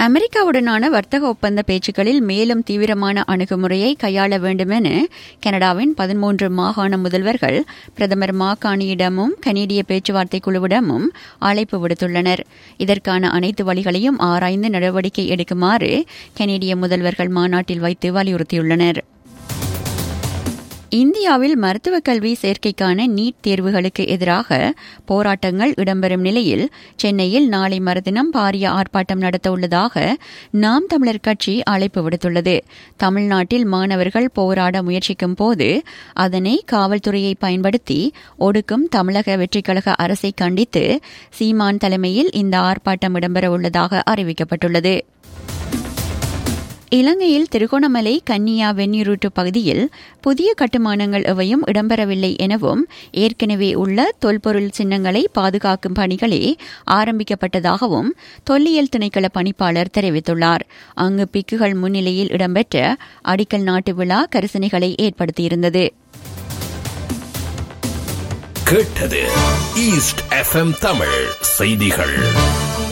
அமெரிக்காவுடனான வர்த்தக ஒப்பந்த பேச்சுக்களில் மேலும் தீவிரமான அணுகுமுறையை கையாள வேண்டுமென கனடாவின் பதிமூன்று மாகாண முதல்வர்கள் பிரதமர் மாகாணியிடமும் கனேடிய பேச்சுவார்த்தை குழுவிடமும் அழைப்பு விடுத்துள்ளனர் இதற்கான அனைத்து வழிகளையும் ஆராய்ந்து நடவடிக்கை எடுக்குமாறு கனேடிய முதல்வர்கள் மாநாட்டில் வைத்து வலியுறுத்தியுள்ளனர் இந்தியாவில் மருத்துவக் கல்வி சேர்க்கைக்கான நீட் தேர்வுகளுக்கு எதிராக போராட்டங்கள் இடம்பெறும் நிலையில் சென்னையில் நாளை மறுதினம் பாரிய ஆர்ப்பாட்டம் நடத்த உள்ளதாக நாம் தமிழர் கட்சி அழைப்பு விடுத்துள்ளது தமிழ்நாட்டில் மாணவர்கள் போராட முயற்சிக்கும் போது அதனை காவல்துறையை பயன்படுத்தி ஒடுக்கும் தமிழக வெற்றிக்கழக அரசை கண்டித்து சீமான் தலைமையில் இந்த ஆர்ப்பாட்டம் இடம்பெற உள்ளதாக அறிவிக்கப்பட்டுள்ளது இலங்கையில் திருகோணமலை கன்னியா வெந்நீரூட்டு பகுதியில் புதிய கட்டுமானங்கள் எவையும் இடம்பெறவில்லை எனவும் ஏற்கனவே உள்ள தொல்பொருள் சின்னங்களை பாதுகாக்கும் பணிகளே ஆரம்பிக்கப்பட்டதாகவும் தொல்லியல் திணைக்கள பணிப்பாளர் தெரிவித்துள்ளார் அங்கு பிக்குகள் முன்னிலையில் இடம்பெற்ற அடிக்கல் நாட்டு விழா கரிசனைகளை ஏற்படுத்தியிருந்தது கேட்டது ஈஸ்ட் எஃப்எம் தமிழ் செய்திகள்